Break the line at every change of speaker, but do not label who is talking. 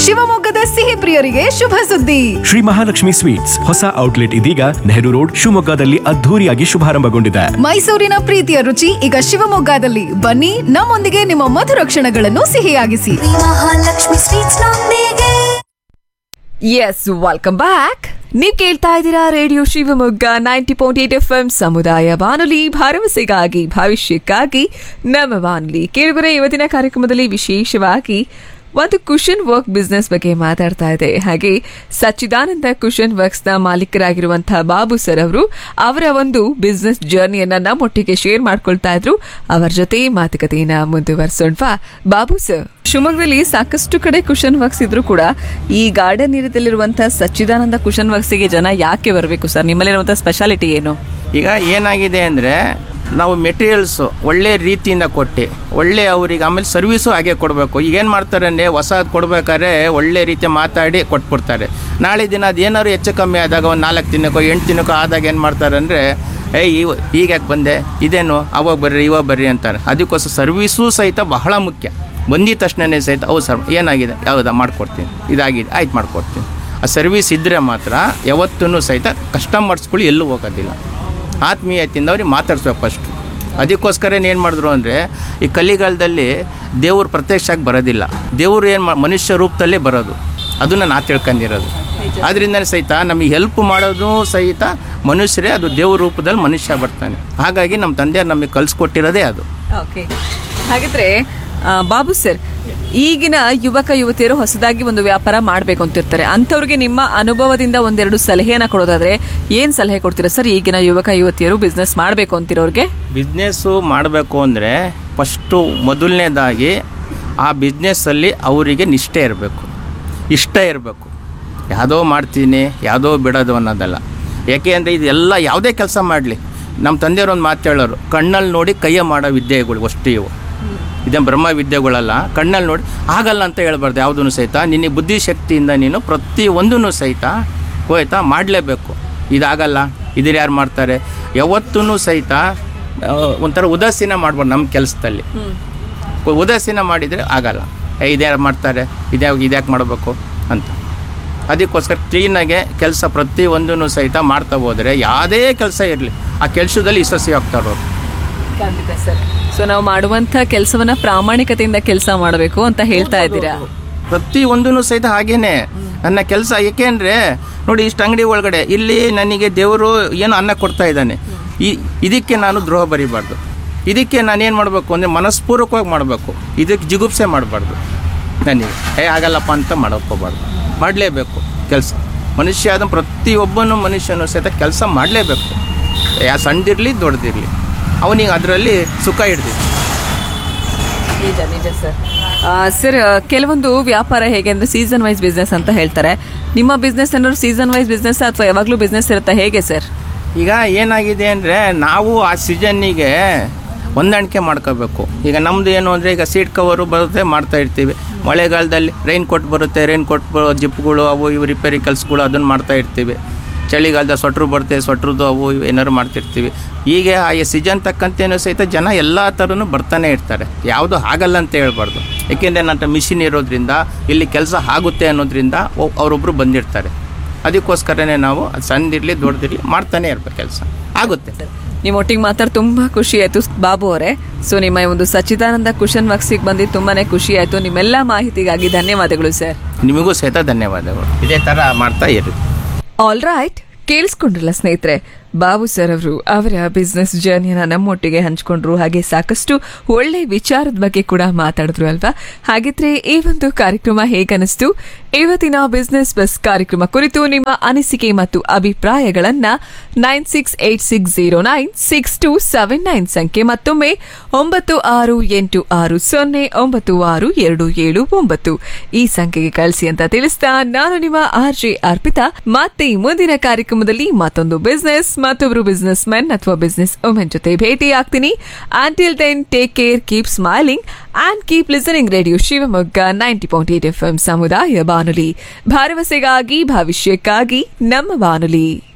ಶಿವಮೊಗ್ಗದ ಸಿಹಿ ಪ್ರಿಯರಿಗೆ ಶುಭ ಸುದ್ದಿ
ಶ್ರೀ ಮಹಾಲಕ್ಷ್ಮಿ ಸ್ವೀಟ್ಸ್ ಹೊಸ ಔಟ್ಲೆಟ್ ಇದೀಗ ನೆಹರು ರೋಡ್ ಶಿವಮೊಗ್ಗದಲ್ಲಿ ಅದ್ಧೂರಿಯಾಗಿ ಶುಭಾರಂಭಗೊಂಡಿದೆ
ಮೈಸೂರಿನ ಪ್ರೀತಿಯ ರುಚಿ ಈಗ ಶಿವಮೊಗ್ಗದಲ್ಲಿ ಬನ್ನಿ ನಮ್ಮೊಂದಿಗೆ ನಿಮ್ಮ ಮಧುರ ಕ್ಷಣಗಳನ್ನು ಸಿಹಿಯಾಗಿಸಿ
ಮಹಾಲಕ್ಷ್ಮಿ ಸ್ವೀಟ್ಸ್ ನೊಂದಿಗೆ
ಎಸ್ ವೆಲ್ಕಮ್ ಬ್ಯಾಕ್ ನೀವು ಕೇಳ್ತಾ ಇದ್ದೀರಾ radio Shivamogga ninety point eight F M ಸಮುದಾಯ ಬಾನುಲಿ ಭರವಸೆಗಾಗಿ ಭವಿಷ್ಯಕ್ಕಾಗಿ ನಮ್ಮ ಬಾನುಲಿ ಕೇಳಿದರೆ ಇವತ್ತಿನ ಕಾರ್ಯಕ್ರಮದಲ್ಲಿ ವಿಶೇಷವಾಗಿ ಒಂದು ಕುಶನ್ ವರ್ಕ್ ಬಿಸ್ನೆಸ್ ಬಗ್ಗೆ ಮಾತಾಡ್ತಾ ಇದೆ ಹಾಗೆ ಸಚ್ಚಿದಾನಂದ ಕುಶನ್ ವರ್ಕ್ಸ್ ನ ಮಾಲೀಕರಾಗಿರುವಂತಹ ಬಾಬು ಸರ್ ಅವರು ಅವರ ಒಂದು ಬಿಸ್ನೆಸ್ ಜರ್ನಿಯನ್ನ ನಮ್ಮೊಟ್ಟಿಗೆ ಶೇರ್ ಮಾಡ್ಕೊಳ್ತಾ ಇದ್ರು ಅವರ ಜೊತೆ ಮಾತುಕತೆಯನ್ನ ಮುಂದುವರ್ಸೋಣ್ವಾ ಬಾಬು ಸರ್ ಶಿವಮೊಗ್ಗದಲ್ಲಿ ಸಾಕಷ್ಟು ಕಡೆ ಕುಶನ್ ವರ್ಕ್ಸ್ ಇದ್ರು ಕೂಡ ಈ ಗಾರ್ಡನ್ ಏರಿಯಾದಲ್ಲಿರುವಂತಹ ಸಚ್ಚಿದಾನಂದ ಕುಶನ್ ವರ್ಕ್ಸ್ಗೆ ಜನ ಯಾಕೆ ಬರಬೇಕು ಸರ್ ನಿಮ್ಮಲ್ಲಿರುವಂತಹ ಸ್ಪೆಷಾಲಿಟಿ ಏನು
ಈಗ ಏನಾಗಿದೆ ಅಂದರೆ ನಾವು ಮೆಟೀರಿಯಲ್ಸು ಒಳ್ಳೆ ರೀತಿಯಿಂದ ಕೊಟ್ಟು ಒಳ್ಳೆ ಅವರಿಗೆ ಆಮೇಲೆ ಸರ್ವಿಸು ಹಾಗೆ ಕೊಡಬೇಕು ಈಗೇನು ಮಾಡ್ತಾರೆ ಅಂದರೆ ಹೊಸದು ಕೊಡ್ಬೇಕಾದ್ರೆ ಒಳ್ಳೆ ರೀತಿ ಮಾತಾಡಿ ಕೊಟ್ಬಿಡ್ತಾರೆ ನಾಳೆ ದಿನ ಅದೇನಾದ್ರು ಹೆಚ್ಚು ಕಮ್ಮಿ ಆದಾಗ ಒಂದು ನಾಲ್ಕು ದಿನಕ್ಕೋ ಎಂಟು ದಿನಕ್ಕೋ ಆದಾಗ ಏನು ಮಾಡ್ತಾರೆ ಅಂದರೆ ಏಯ್ ಇವ ಈಗ ಯಾಕೆ ಬಂದೆ ಇದೇನು ಅವಾಗ ಬರ್ರಿ ಇವಾಗ ಬರ್ರಿ ಅಂತಾರೆ ಅದಕ್ಕೋಸ್ಕರ ಸರ್ವಿಸೂ ಸಹಿತ ಬಹಳ ಮುಖ್ಯ ಬಂದಿದ ತಕ್ಷಣವೇ ಸಹಿತ ಹೌದು ಸರ್ ಏನಾಗಿದೆ ಯಾವುದಾ ಮಾಡ್ಕೊಡ್ತೀನಿ ಇದಾಗಿದೆ ಆಯ್ತು ಮಾಡ್ಕೊಡ್ತೀನಿ ಆ ಸರ್ವಿಸ್ ಇದ್ದರೆ ಮಾತ್ರ ಯಾವತ್ತೂ ಸಹಿತ ಕಸ್ಟಮರ್ಸ್ಗಳು ಎಲ್ಲೂ ಹೋಗೋದಿಲ್ಲ ಆತ್ಮೀಯತೆಯಿಂದ ಅವ್ರಿಗೆ ಮಾತಾಡ್ಸ್ಬೇಕು ಫಸ್ಟು ಅದಕ್ಕೋಸ್ಕರ ಏನು ಮಾಡಿದ್ರು ಅಂದರೆ ಈ ಕಲಿಗಾಲದಲ್ಲಿ ದೇವ್ರು ಪ್ರತ್ಯಕ್ಷವಾಗಿ ಬರೋದಿಲ್ಲ ದೇವರು ಏನು ಮಾ ಮನುಷ್ಯ ರೂಪದಲ್ಲೇ ಬರೋದು ಅದನ್ನು ನಾ ತಿಳ್ಕೊಂಡಿರೋದು ಅದರಿಂದ ಸಹಿತ ನಮಗೆ ಹೆಲ್ಪ್ ಮಾಡೋದು ಸಹಿತ ಮನುಷ್ಯರೇ ಅದು ದೇವ್ರ ರೂಪದಲ್ಲಿ ಮನುಷ್ಯ ಬರ್ತಾನೆ ಹಾಗಾಗಿ ನಮ್ಮ ತಂದೆಯವ್ರು ನಮಗೆ ಕಲಿಸ್ಕೊಟ್ಟಿರೋದೇ ಅದು
ಓಕೆ ಹಾಗಿದ್ರೆ ಆ, ಬಾಬು ಸರ್ ಈಗಿನ ಯುವಕ ಯುವತಿಯರು ಹೊಸದಾಗಿ ಒಂದು ವ್ಯಾಪಾರ ಮಾಡಬೇಕು ಅಂತಿರ್ತಾರೆ ಅಂಥವ್ರಿಗೆ ನಿಮ್ಮ ಅನುಭವದಿಂದ ಒಂದೆರಡು ಸಲಹೆಯನ್ನ ಕೊಡೋದಾದ್ರೆ ಏನ್ ಸಲಹೆ ಕೊಡ್ತೀರಾ ಸರ್ ಈಗಿನ ಯುವಕ ಯುವತಿಯರು ಬಿಸ್ನೆಸ್ ಮಾಡಬೇಕು ಅಂತಿರೋರ್ಗೆ
ಬಿಸ್ನೆಸ್ಸು ಮಾಡಬೇಕು ಅಂದರೆ ಫಸ್ಟು ಮೊದಲನೇದಾಗಿ ಆ ಬಿಸ್ನೆಸ್ಸಲ್ಲಿ ಅವರಿಗೆ ನಿಷ್ಠೆ ಇರಬೇಕು ಇಷ್ಟ ಇರಬೇಕು ಯಾವುದೋ ಮಾಡ್ತೀನಿ ಯಾವುದೋ ಬಿಡೋದು ಅನ್ನೋದಲ್ಲ ಯಾಕೆ ಅಂದರೆ ಇದೆಲ್ಲ ಯಾವುದೇ ಕೆಲಸ ಮಾಡಲಿ ನಮ್ಮ ತಂದೆಯವರು ಒಂದು ಮಾತು ಹೇಳೋರು ಕಣ್ಣಲ್ಲಿ ನೋಡಿ ಕೈಯ ಮಾಡೋ ವಿದ್ಯೆಗಳು ಅಷ್ಟು ಇವು ಇದೇನು ಬ್ರಹ್ಮ ವಿದ್ಯೆಗಳಲ್ಲ ಕಣ್ಣಲ್ಲಿ ನೋಡಿ ಆಗಲ್ಲ ಅಂತ ಹೇಳ್ಬಾರ್ದು ಯಾವುದೂ ಸಹಿತ ನಿನಗೆ ಬುದ್ಧಿಶಕ್ತಿಯಿಂದ ನೀನು ಪ್ರತಿಯೊಂದೂ ಸಹಿತ ಹೋಯ್ತಾ ಮಾಡಲೇಬೇಕು ಇದಾಗಲ್ಲ ಇದ್ರ ಯಾರು ಮಾಡ್ತಾರೆ ಯಾವತ್ತೂ ಸಹಿತ ಆ, ಒಂಥರ ಉದಾಸೀನ ಮಾಡ್ಬಾರ್ದು ನಮ್ಮ ಕೆಲಸದಲ್ಲಿ ಉದಾಸೀನ ಮಾಡಿದರೆ ಆಗಲ್ಲ ಏ ಇದ್ಯಾರು ಮಾಡ್ತಾರೆ ಇದ್ಯಾವ ಇದ್ಯಾಕೆ ಮಾಡಬೇಕು ಅಂತ ಅದಕ್ಕೋಸ್ಕರ ಕ್ಲೀನಾಗೆ ಕೆಲಸ ಪ್ರತಿಯೊಂದೂ ಸಹಿತ ಮಾಡ್ತಾ ಹೋದರೆ ಯಾವುದೇ ಕೆಲಸ ಇರಲಿ ಆ ಕೆಲಸದಲ್ಲಿ ಯಶಸ್ವಿ ಆಗ್ತಾರೆ ಅವ್ರು
ಖಂಡಿತ ಸರ್ ಸೊ ನಾವು ಮಾಡುವಂತ ಕೆಲಸವನ್ನ ಪ್ರಾಮಾಣಿಕತೆಯಿಂದ ಕೆಲಸ ಮಾಡಬೇಕು ಅಂತ ಹೇಳ್ತಾ ಇದ್ದೀರಾ
ಪ್ರತಿ ಒಂದೂ ಸಹಿತ ಹಾಗೇನೆ ನನ್ನ ಕೆಲಸ ಏಕೆಂದರೆ ನೋಡಿ ಇಷ್ಟು ಅಂಗಡಿ ಒಳಗಡೆ ಇಲ್ಲಿ ನನಗೆ ದೇವರು ಏನು ಅನ್ನ ಕೊಡ್ತಾ ಇದ್ದಾನೆ ಈ ಇದಕ್ಕೆ ನಾನು ದ್ರೋಹ ಬರಿಬಾರ್ದು ಇದಕ್ಕೆ ನಾನೇನು ಮಾಡಬೇಕು ಅಂದರೆ ಮನಸ್ಪೂರ್ವಕವಾಗಿ ಮಾಡಬೇಕು ಇದಕ್ಕೆ ಜಿಗುಪ್ಸೆ ಮಾಡಬಾರ್ದು ನನಗೆ ಏ ಆಗಲ್ಲಪ್ಪ ಅಂತ ಮಾಡೋಕ್ಕೋಗ್ಬಾರ್ದು ಮಾಡಲೇಬೇಕು ಕೆಲಸ ಮನುಷ್ಯ ಆದ ಪ್ರತಿಯೊಬ್ಬನು ಮನುಷ್ಯನು ಸಹಿತ ಕೆಲಸ ಮಾಡಲೇಬೇಕು ಯಾ ಸಣ್ಣದಿರಲಿ ದೊಡ್ಡದಿರಲಿ ಅವನಿಗೆ ಅದರಲ್ಲಿ ಸುಖ ಹಿಡ್ದಿದೆ
ನಿಜ ನಿಜ ಸರ್ ಸರ್ ಕೆಲವೊಂದು ವ್ಯಾಪಾರ ಹೇಗೆ ಅಂದ್ರೆ ಸೀಸನ್ ವೈಸ್ ಬಿಸ್ನೆಸ್ ಅಂತ ಹೇಳ್ತಾರೆ ನಿಮ್ಮ ಬಿಸ್ನೆಸ್ ಅನ್ನೋದು ಸೀಸನ್ ವೈಸ್ ಬಿಸ್ನೆಸ್ ಅಥವಾ ಯಾವಾಗಲೂ ಬಿಸ್ನೆಸ್ ಇರುತ್ತೆ ಹೇಗೆ ಸರ್
ಈಗ ಏನಾಗಿದೆ ಅಂದರೆ ನಾವು ಆ ಸೀಸನ್ನಿಗೆ ಹೊಂದಾಣಿಕೆ ಮಾಡ್ಕೋಬೇಕು ಈಗ ನಮ್ಮದು ಏನು ಅಂದರೆ ಈಗ ಸೀಟ್ ಕವರು ಬರುತ್ತೆ ಮಾಡ್ತಾ ಇರ್ತೀವಿ ಮಳೆಗಾಲದಲ್ಲಿ ರೈನ್ ಕೋಟ್ ಬರುತ್ತೆ ರೈನ್ ಕೋಟ್ ಜಿಪ್ಗಳು ಅವು ಇವು ರಿಪೇರಿ ಕೆಲಸಗಳು ಅದನ್ನು ಮಾಡ್ತಾ ಇರ್ತೀವಿ ಚಳಿಗಾಲದ ಸ್ವೆಟ್ರು ಬರುತ್ತೆ ಸ್ವೆಟ್ರದ್ದು ಅವು ಇವು ಏನಾದ್ರು ಮಾಡ್ತಿರ್ತೀವಿ ಹೀಗೆ ಆ ಸೀಸನ್ ತಕ್ಕಂತೇನೂ ಸಹಿತ ಜನ ಎಲ್ಲ ಥರನೂ ಬರ್ತಾನೆ ಇರ್ತಾರೆ ಯಾವುದು ಆಗಲ್ಲ ಅಂತ ಹೇಳ್ಬಾರ್ದು ಏಕೆಂದರೆ ನನ್ನ ಮಿಷಿನ್ ಇರೋದ್ರಿಂದ ಇಲ್ಲಿ ಕೆಲಸ ಆಗುತ್ತೆ ಅನ್ನೋದ್ರಿಂದ ಒ- ಅವರೊಬ್ಬರು ಬಂದಿರ್ತಾರೆ ಅದಕ್ಕೋಸ್ಕರನೇ ನಾವು ಅದು ಸಣ್ಣದಿರಲಿ ದೊಡ್ಡದಿರಲಿ ಮಾಡ್ತಾನೆ ಇರ್ಬೇಕು ಕೆಲಸ ಆಗುತ್ತೆ
ನಿಮ್ಮ ಒಟ್ಟಿಗೆ ಮಾತಾಡಿ ತುಂಬಾ ಖುಷಿ ಆಯ್ತು ಬಾಬು ಅವರೇ ಸೊ ನಿಮ್ಮ ಈ ಒಂದು ಸಚ್ಚಿದಾನಂದ ಕುಶನ್ ವರ್ಕ್ಸಿಗೆ ಬಂದಿದ್ದು ತುಂಬಾನೇ ಖುಷಿ ಆಯ್ತು ನಿಮ್ಮೆಲ್ಲ ಮಾಹಿತಿಗಾಗಿ ಧನ್ಯವಾದಗಳು ಸರ್
ನಿಮಗೂ ಸಹಿತ ಧನ್ಯವಾದಗಳು ಇದೇ ಥರ ಮಾಡ್ತಾ ಇರಿ
ಆಲ್ ರೈಟ್ ಕೇಳಿಸ್ಕೊಂಡ್ರಲ್ಲ ಸ್ನೇಹಿತರೆ ಬಾಬು ಸರ್ ಅವರು ಅವರ ಬಿಸ್ನೆಸ್ ಜರ್ನಿಯನ್ನ ನಮ್ಮೊಟ್ಟಿಗೆ ಹಂಚ್ಕೊಂಡ್ರು ಹಾಗೆ ಸಾಕಷ್ಟು ಒಳ್ಳೆ ವಿಚಾರದ ಬಗ್ಗೆ ಕೂಡ ಮಾತಾಡಿದ್ರು ಅಲ್ವಾ ಹಾಗಿದ್ರೆ ಈ ಒಂದು ಕಾರ್ಯಕ್ರಮ ಹೇಗನಿಸ್ತು ಇವತ್ತಿನ ಬಿಸ್ನೆಸ್ ಬಸ್ ಕಾರ್ಯಕ್ರಮ ಕುರಿತು ನಿಮ್ಮ ಅನಿಸಿಕೆ ಮತ್ತು ಅಭಿಪ್ರಾಯಗಳನ್ನ nine six eight six zero nine six two seven nine ಸಂಖ್ಯೆ ಮತ್ತೊಮ್ಮೆ ಒಂಬತ್ತು ಆರು ಎಂಟು ಆರು ಸೊನ್ನೆ ಒಂಬತ್ತು ಆರು ಎರಡು ಏಳು ಒಂಬತ್ತು ಈ ಸಂಖ್ಯೆಗೆ ಕಳಿಸಿ ಅಂತ ತಿಳಿಸ್ತಾ ನಾನು ನಿಮ್ಮ ಆರ್ ಜೆ ಅರ್ಪಿತಾ ಮತ್ತೆ ಮುಂದಿನ ಕಾರ್ಯಕ್ರಮದಲ್ಲಿ ಮತ್ತೊಂದು ಬಿಸ್ನೆಸ್ ಮತ್ತೊಬ್ರು ಬಿಸ್ನೆಸ್ ಮೆನ್ ಅಥವಾ ಬಿಸ್ನೆಸ್ ವುಮೆನ್ ಜೊತೆ ಭೇಟಿ ಆಗ್ತೀನಿ until then take care keep smiling and keep listening radio Shivamogga ninety point eight F M ಸಮುದಾಯ ಬಾನುಲಿ ಭರವಸೆಗಾಗಿ ಭವಿಷ್ಯಕ್ಕಾಗಿ ನಮ್ಮ ಬಾನುಲಿ